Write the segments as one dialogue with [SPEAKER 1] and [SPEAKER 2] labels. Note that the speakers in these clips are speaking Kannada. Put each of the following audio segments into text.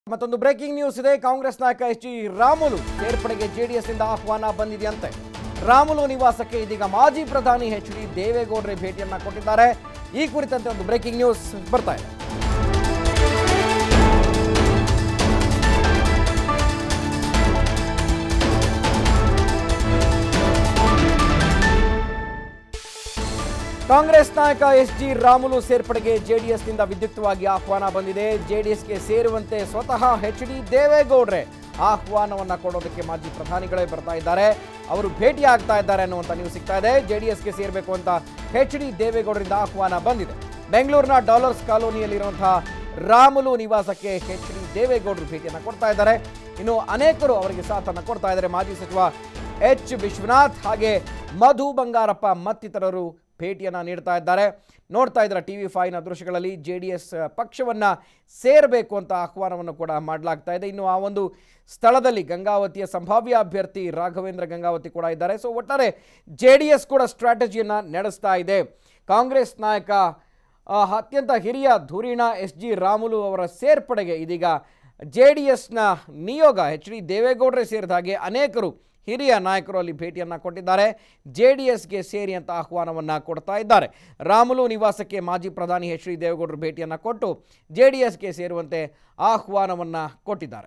[SPEAKER 1] ಮತ್ತೊಂದು ಬ್ರೇಕಿಂಗ್ ನ್ಯೂಸ್ ಇದೆ ಕಾಂಗ್ರೆಸ್ ನಾಯಕ ಎಚ್ ಡಿ ರಾಮುಲು ಸೇರ್ಪಡೆಗೆ ಜೆಡಿಎಸ್ ಇಂದ ಆಹ್ವಾನ ಬಂದಿದೆಯಂತೆ ರಾಮುಲು ನಿವಾಸಕ್ಕೆ ಇದೀಗ ಮಾಜಿ ಪ್ರಧಾನಿ ಎಚ್ ಡಿ ದೇವೇಗೌಡರೇ ಭೇಟಿಯನ್ನ ಕೊಟ್ಟಿದ್ದಾರೆ ಈ ಕುರಿತಂತೆ ಒಂದು ಬ್ರೇಕಿಂಗ್ ನ್ಯೂಸ್ ಬರ್ತಾ ಇದೆ ಕಾಂಗ್ರೆಸ್ ನಾಯಕ ಎಸ್ ಜಿ ರಾಮುಲು ಸೇರ್ಪಡೆಗೆ ಜೆಡಿಎಸ್ನಿಂದ ವಿದ್ಯುಕ್ತವಾಗಿ ಆಹ್ವಾನ ಬಂದಿದೆ ಜೆಡಿಎಸ್ಗೆ ಸೇರುವಂತೆ ಸ್ವತಃ ಎಚ್ ಡಿ ದೇವೇಗೌಡ್ರೆ ಆಹ್ವಾನವನ್ನ ಕೊಡೋದಕ್ಕೆ ಮಾಜಿ ಪ್ರಧಾನಿಗಳೇ ಬರ್ತಾ ಇದ್ದಾರೆ ಅವರು ಭೇಟಿ ಆಗ್ತಾ ಇದ್ದಾರೆ ಅನ್ನುವಂಥ ನ್ಯೂಸ್ ಸಿಗ್ತಾ ಇದೆ ಜೆಡಿಎಸ್ಗೆ ಸೇರಬೇಕು ಅಂತ ಎಚ್ ಡಿ ದೇವೇಗೌಡರಿಂದ ಆಹ್ವಾನ ಬಂದಿದೆ ಬೆಂಗಳೂರಿನ ಡಾಲರ್ಸ್ ಕಾಲೋನಿಯಲ್ಲಿರುವಂತಹ ರಾಮುಲು ನಿವಾಸಕ್ಕೆ ಎಚ್ ಡಿ ದೇವೇಗೌಡರು ಭೇಟಿಯನ್ನು ಕೊಡ್ತಾ ಇದ್ದಾರೆ ಇನ್ನು ಅನೇಕರು ಅವರಿಗೆ ಸಾಥನ್ನು ಕೊಡ್ತಾ ಇದ್ದಾರೆ ಮಾಜಿ ಸಚಿವ ಎಚ್ ವಿಶ್ವನಾಥ್ ಹಾಗೆ ಮಧು ಬಂಗಾರಪ್ಪ ಮತ್ತಿತರರು ಭೇಟಿಯನ್ನ ನೀಡ್ತಾ ಇದ್ದಾರೆ ನೋಡ್ತಾ ಇದ್ದಾರೆ ಟಿ ವಿ ಫೈವ್ನ ದೃಶ್ಯಗಳಲ್ಲಿ ಜೆ ಡಿ ಎಸ್ ಪಕ್ಷವನ್ನು ಸೇರಬೇಕು ಅಂತ ಆಹ್ವಾನವನ್ನು ಕೂಡ ಮಾಡಲಾಗ್ತಾ ಇದೆ ಇನ್ನು ಆ ಒಂದು ಸ್ಥಳದಲ್ಲಿ ಗಂಗಾವತಿಯ ಸಂಭಾವ್ಯ ಅಭ್ಯರ್ಥಿ ರಾಘವೇಂದ್ರ ಗಂಗಾವತಿ ಕೂಡ ಇದ್ದಾರೆ ಸೊ ಒಟ್ಟಾರೆ ಜೆ ಡಿ ಎಸ್ ಕೂಡ ಸ್ಟ್ರಾಟಜಿಯನ್ನು ನಡೆಸ್ತಾ ಇದೆ ಕಾಂಗ್ರೆಸ್ ನಾಯಕ ಆ, ಅತ್ಯಂತ ಹಿರಿಯ ಧುರೀಣ ಎಸ್ ಜಿ ರಾಮುಲು ಅವರ ಸೇರ್ಪಡೆಗೆ ಇದೀಗ ಜೆ ಡಿ ಎಸ್ನ ನಿಯೋಗ ಎಚ್ ಡಿ ದೇವೇಗೌಡರೇ ಸೇರಿದ ಹಾಗೆ ಅನೇಕರು ಹಿರಿಯ ನಾಯಕರು ಅಲ್ಲಿ ಭೇಟಿಯನ್ನು ಕೊಟ್ಟಿದ್ದಾರೆ ಜೆ ಡಿ ಎಸ್ಗೆ ಸೇರಿ ಅಂತ ಆಹ್ವಾನವನ್ನು ಕೊಡ್ತಾ ಇದ್ದಾರೆ ರಾಮುಲು ನಿವಾಸಕ್ಕೆ ಮಾಜಿ ಪ್ರಧಾನಿ ಎಚ್ ಡಿ ದೇವೇಗೌಡರು ಭೇಟಿಯನ್ನು ಕೊಟ್ಟು ಜೆ ಡಿ ಎಸ್ಗೆ ಸೇರುವಂತೆ ಆಹ್ವಾನವನ್ನು ಕೊಟ್ಟಿದ್ದಾರೆ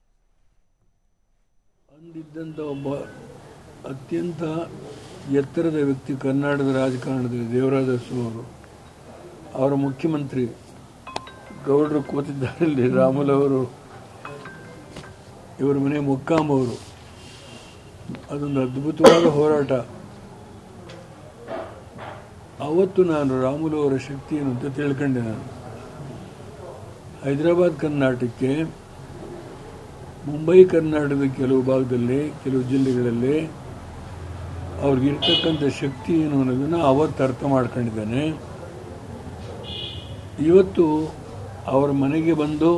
[SPEAKER 2] ಅಂದಿದ್ದಂಥ ಒಬ್ಬ ಅತ್ಯಂತ ಎತ್ತರದ ವ್ಯಕ್ತಿ ಕರ್ನಾಟಕದ ರಾಜಕಾರಣದಲ್ಲಿ ದೇವರಾಜ ಅರಸು ಅವರು ಅವರ ಮುಖ್ಯಮಂತ್ರಿ ಗೌಡರು ಕೂತಿದ್ದಾರಲ್ಲಿ ರಾಮುಲು ಅವರು ಇವರ ಮನೆ ಮುಕ್ಕಾಂ ಅವರು ಅದೊಂದು ಅದ್ಭುತವಾದ ಹೋರಾಟ ಅವತ್ತು ನಾನು ರಾಮುಲು ಅವರ ಶಕ್ತಿ ಏನು ಅಂತ ತಿಳ್ಕೊಂಡೆ ನಾನು ಹೈದರಾಬಾದ್ ಕರ್ನಾಟಕಕ್ಕೆ ಮುಂಬೈ ಕರ್ನಾಟಕದ ಕೆಲವು ಭಾಗದಲ್ಲಿ ಕೆಲವು ಜಿಲ್ಲೆಗಳಲ್ಲಿ ಅವ್ರಿಗಿರ್ತಕ್ಕಂಥ ಶಕ್ತಿ ಏನು ಅನ್ನೋದನ್ನು ಅವತ್ತು ಅರ್ಥ ಮಾಡ್ಕೊಂಡಿದ್ದಾನೆ ಇವತ್ತು ಅವರ ಮನೆಗೆ ಬಂದು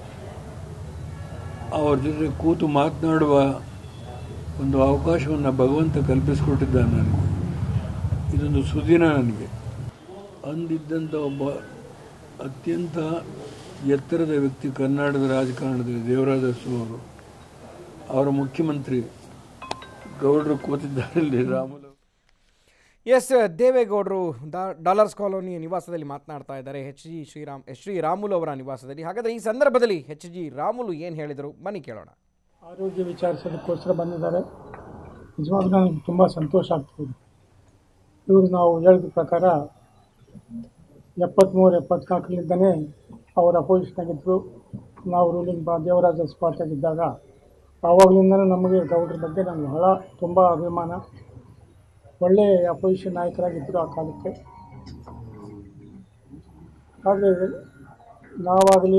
[SPEAKER 2] ಅವ್ರ ಜೊತೆ ಕೂತು ಮಾತನಾಡುವ ಒಂದು ಅವಕಾಶವನ್ನು ಭಗವಂತ ಕಲ್ಪಿಸಿಕೊಟ್ಟಿದ್ದಾನೆ ನನಗೆ ಇದೊಂದು ಸುದಿನ ನನಗೆ ಅಂದಿದ್ದಂಥ ಒಬ್ಬ ಅತ್ಯಂತ ಎತ್ತರದ ವ್ಯಕ್ತಿ ಕರ್ನಾಟಕದ ರಾಜಕಾರಣದಲ್ಲಿ ದೇವರಾಜ ಅರಸು ಅವರು ಅವರ ಮುಖ್ಯಮಂತ್ರಿ ಗೌಡರು ಕೂತಿದ್ದಾರಲ್ಲಿ ರಾಮುಲು
[SPEAKER 1] ಎಸ್ ದೇವೇಗೌಡರು ಡಾ- ಡಾಲರ್ಸ್ ಕಾಲೋನಿ ನಿವಾಸದಲ್ಲಿ ಮಾತನಾಡ್ತಾ ಇದ್ದಾರೆ H G Sriram H D Ramulu ಅವರ ನಿವಾಸದಲ್ಲಿ ಹಾಗಾದರೆ ಈ ಸಂದರ್ಭದಲ್ಲಿ ಎಚ್ ಜಿ ರಾಮುಲು ಏನು ಹೇಳಿದರು ಬನ್ನಿ ಕೇಳೋಣ
[SPEAKER 3] ಆರೋಗ್ಯ ವಿಚಾರಿಸೋದಕ್ಕೋಸ್ಕರ ಬಂದಿದ್ದಾರೆ ನಿಜವಾಗ್ಲೂ ನನಗೆ ತುಂಬ ಸಂತೋಷ ಆಗ್ತಿದೆ ಇವರು ನಾವು ಹೇಳಿದ ಪ್ರಕಾರ ಎಪ್ಪತ್ತ್ಮೂರು ಎಪ್ಪತ್ನಾಲ್ಕರಿಂದನೇ ಅವರು ಅಪೋಸಿಷನಾಗಿದ್ದರು ನಾವು ರೂಲಿಂಗ್ ಬಾ ದೇವರಾಜ ಸ್ಪಾಟಾಗಿದ್ದಾಗ ಆವಾಗಲಿಂದನೂ ನಮಗೆ ಗೌಡ್ರ ಬಗ್ಗೆ ನಮ್ಗೆ ಬಹಳ ತುಂಬ ಅಭಿಮಾನ ಒಳ್ಳೆಯ ಅಪೋಸಿಷನ್ ನಾಯಕರಾಗಿದ್ದರು ಆ ಕಾಲಕ್ಕೆ ಆದರೆ ನಾವಾಗಲಿ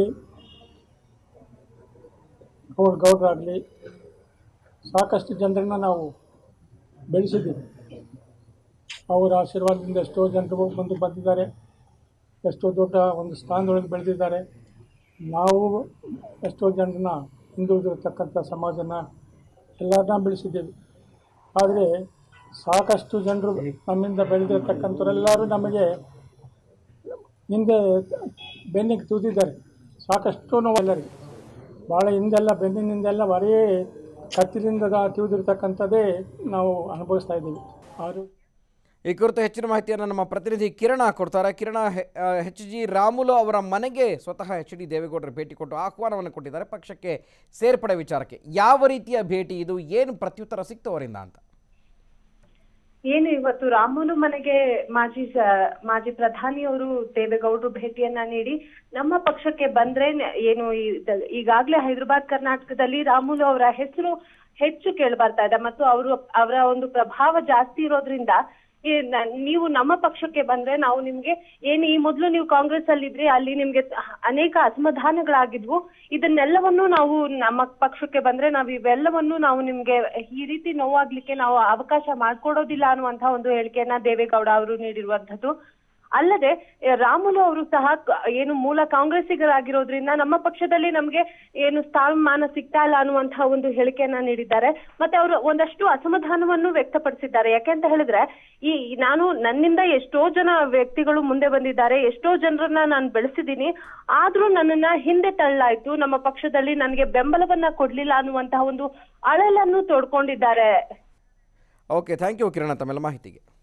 [SPEAKER 3] ಗೌಡ್ ಗೌಡ್ರಾಗಲಿ ಸಾಕಷ್ಟು ಜನರನ್ನ ನಾವು ಬೆಳೆಸಿದ್ದೀವಿ ಅವರ ಆಶೀರ್ವಾದದಿಂದ ಎಷ್ಟೋ ಜನರು ಬಂದು ಬಂದಿದ್ದಾರೆ ಎಷ್ಟೋ ದೊಡ್ಡ ಒಂದು ಸ್ಥಾನದೊಳಗೆ ಬೆಳೆದಿದ್ದಾರೆ ನಾವು ಎಷ್ಟೋ ಜನರನ್ನ ಹಿಂದುಳಿದಿರತಕ್ಕಂಥ ಸಮಾಜನ ಎಲ್ಲರನ್ನ ಬೆಳೆಸಿದ್ದೀವಿ ಆದರೆ ಸಾಕಷ್ಟು ಜನರು ನಮ್ಮಿಂದ ಬೆಳೆದಿರ್ತಕ್ಕಂಥವರೆಲ್ಲರೂ ನಮಗೆ ಹಿಂದೆ ಬೆನ್ನಿಗೆ ತೂದಿದ್ದಾರೆ ಸಾಕಷ್ಟು ನೋವೆಲ್ಲರಿಗೆ ಭಾಳ ಹಿಂದೆಲ್ಲ ಬೆನ್ನಿನಿಂದೆಲ್ಲ ಬರೀ ಕತ್ತಿನಿಂದ ತಿಳಿದಿರ್ತಕ್ಕಂಥದ್ದೇ ನಾವು ಅನುಭವಿಸ್ತಾ ಇದ್ದೀವಿ ಆರೋಗ್ಯ
[SPEAKER 1] ಈ ಕುರಿತು ಹೆಚ್ಚಿನ ಮಾಹಿತಿಯನ್ನು ನಮ್ಮ ಪ್ರತಿನಿಧಿ ಕಿರಣ ಕೊಡ್ತಾರೆ ಕಿರಣ ಎಚ್ ಜಿ ರಾಮುಲು ಅವರ ಮನೆಗೆ ಸ್ವತಃ ಎಚ್ ಡಿ ದೇವೇಗೌಡರು ಭೇಟಿ ಕೊಟ್ಟು ಆಹ್ವಾನವನ್ನು ಕೊಟ್ಟಿದ್ದಾರೆ ಪಕ್ಷಕ್ಕೆ ಸೇರ್ಪಡೆ ವಿಚಾರಕ್ಕೆ ಯಾವ ರೀತಿಯ ಭೇಟಿ ಇದು ಏನು ಪ್ರತ್ಯುತ್ತರ ಸಿಕ್ತು ಅವರಿಂದ ಅಂತ
[SPEAKER 4] ಏನು ಇವತ್ತು ರಾಮುಲು ಮನೆಗೆ ಮಾಜಿ ಸ- ಮಾಜಿ ಪ್ರಧಾನಿಯವರು ದೇವೇಗೌಡರು ಭೇಟಿಯನ್ನ ನೀಡಿ ನಮ್ಮ ಪಕ್ಷಕ್ಕೆ ಬಂದ್ರೆ ನ- ಏನು ಈ- ಈಗಾಗ್ಲೇ ಹೈದರಾಬಾದ್ ಕರ್ನಾಟಕದಲ್ಲಿ ರಾಮುಲು ಅವರ ಹೆಸರು ಹೆಚ್ಚು ಕೇಳಿ ಬರ್ತಾ ಇದೆ ಮತ್ತು ಅವರು ಅವರ ಒಂದು ಪ್ರಭಾವ ಜಾಸ್ತಿ ಇರೋದ್ರಿಂದ ಈ ನ- ನೀವು ನಮ್ಮ ಪಕ್ಷಕ್ಕೆ ಬಂದ್ರೆ ನಾವು ನಿಮ್ಗೆ ಏನು ಈ ಮೊದಲು ನೀವು ಕಾಂಗ್ರೆಸ್ ಅಲ್ಲಿ ಇದ್ರಿ ಅಲ್ಲಿ ನಿಮ್ಗೆ ಅನೇಕ ಅಸಮಾಧಾನಗಳಾಗಿದ್ವು ಇದನ್ನೆಲ್ಲವನ್ನು ನಾವು ನಮ್ಮ ಪಕ್ಷಕ್ಕೆ ಬಂದ್ರೆ ನಾವು ಇವೆಲ್ಲವನ್ನು ನಾವು ನಿಮ್ಗೆ ಈ ರೀತಿ ನೋವಾಗ್ಲಿಕ್ಕೆ ನಾವು ಅವಕಾಶ ಮಾಡ್ಕೊಡೋದಿಲ್ಲ ಅನ್ನುವಂತಹ ಒಂದು ಹೇಳಿಕೆಯನ್ನ ದೇವೇಗೌಡ ಅವರು ನೀಡಿರುವಂತದ್ದು ಅಲ್ಲದೆ ಎ, ರಾಮುಲು ಅವರು ಸಹ ಕ- ಏನು ಮೂಲ ಕಾಂಗ್ರೆಸ್ಸಿಗರಾಗಿರೋದ್ರಿಂದ ನಮ್ಮ ಪಕ್ಷದಲ್ಲಿ ನಮ್ಗೆ ಏನು ಸ್ಥಾನಮಾನ ಸಿಗ್ತಾ ಇಲ್ಲ ಅನ್ನುವಂತಹ ಒಂದು ಹೇಳಿಕೆಯನ್ನ ನೀಡಿದ್ದಾರೆ ಮತ್ತೆ ಅವರು ಒಂದಷ್ಟು ಅಸಮಾಧಾನವನ್ನು ವ್ಯಕ್ತಪಡಿಸಿದ್ದಾರೆ ಯಾಕೆಂತ ಹೇಳಿದ್ರೆ ಈ ನಾನು ನನ್ನಿಂದ ಎಷ್ಟೋ ಜನ ವ್ಯಕ್ತಿಗಳು ಮುಂದೆ ಬಂದಿದ್ದಾರೆ ಎಷ್ಟೋ ಜನರನ್ನ ನಾನು ಬೆಳೆಸಿದ್ದೀನಿ ಆದ್ರೂ ನನ್ನನ್ನ ಹಿಂದೆ ತಳ್ಳಲಾಯ್ತು ನಮ್ಮ ಪಕ್ಷದಲ್ಲಿ ನನಗೆ ಬೆಂಬಲವನ್ನ ಕೊಡ್ಲಿಲ್ಲ ಅನ್ನುವಂತಹ ಒಂದು ಅಳಲನ್ನು ತೋಡ್ಕೊಂಡಿದ್ದಾರೆ
[SPEAKER 1] ಓಕೆ ಥ್ಯಾಂಕ್ ಯು ಕಿರಣ ತಮ್ಮೆಲ್ಲ ಮಾಹಿತಿಗೆ